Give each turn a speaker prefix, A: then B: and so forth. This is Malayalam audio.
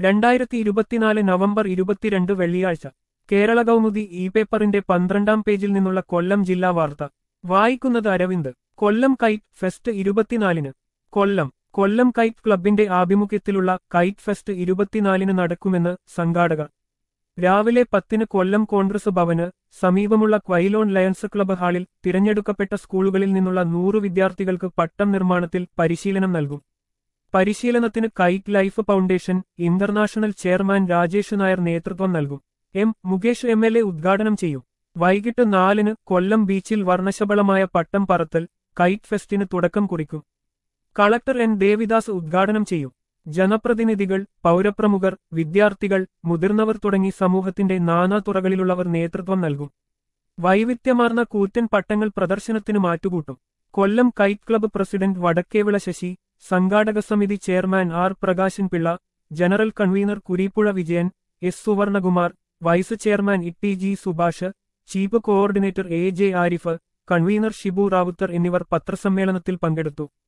A: രണ്ടായിരത്തി ഇരുപത്തിനാല് നവംബർ ഇരുപത്തിരണ്ട് വെള്ളിയാഴ്ച കേരള കൗമുദി ഇ പേപ്പറിന്റെ പന്ത്രണ്ടാം പേജിൽ നിന്നുള്ള കൊല്ലം ജില്ലാ വാർത്ത വായിക്കുന്നത് അരവിന്ദ് കൊല്ലം കൈറ്റ് ഫെസ്റ്റ് ഇരുപത്തിനാലിന് കൊല്ലം കൊല്ലം കൈറ്റ് ക്ലബിന്റെ ആഭിമുഖ്യത്തിലുള്ള കൈറ്റ് ഫെസ്റ്റ് ഇരുപത്തിനാലിന് നടക്കുമെന്ന് സംഘാടകർ രാവിലെ പത്തിന് കൊല്ലം കോൺഗ്രസ് ഭവന് സമീപമുള്ള ക്വൈലോൺ ലയൺസ് ക്ലബ്ബ് ഹാളിൽ തിരഞ്ഞെടുക്കപ്പെട്ട സ്കൂളുകളിൽ നിന്നുള്ള നൂറ് വിദ്യാർത്ഥികൾക്ക് പട്ടം നിർമ്മാണത്തിൽ പരിശീലനം നൽകും പരിശീലനത്തിന് kite life foundation international chairman Rajesh Nair നേതൃത്വം നൽകും M Mukesh M L A ഉദ്ഘാടനം ചെയ്യും വൈകിട്ട് നാലിന് കൊല്ലം ബീച്ചിൽ വർണ്ണശബളമായ പട്ടം പറത്തൽ കൈറ്റ് ഫെസ്റ്റിന് തുടക്കം കുറിക്കും കളക്ടർ എൻ ദേവിദാസ് ഉദ്ഘാടനം ചെയ്യും ജനപ്രതിനിധികൾ പൗരപ്രമുഖർ വിദ്യാർത്ഥികൾ മുതിർന്നവർ തുടങ്ങി സമൂഹത്തിന്റെ നാനാ തുറകളിലുള്ളവർ നേതൃത്വം നൽകും വൈവിധ്യമാർന്ന കൂറ്റൻ പട്ടങ്ങൾ പ്രദർശനത്തിന് മാറ്റുകൂട്ടും Kollam kite club president Vadakkevila Sasi സംഘാടക സമിതി chairman R Prakashan Pillai general convener Kureepuzha Vijayan S Suvarnakumar vice chairman E G Subhash chief coordinator A J Arif convener Shibu Ravuthar എന്നിവർ പത്രസമ്മേളനത്തിൽ പങ്കെടുത്തു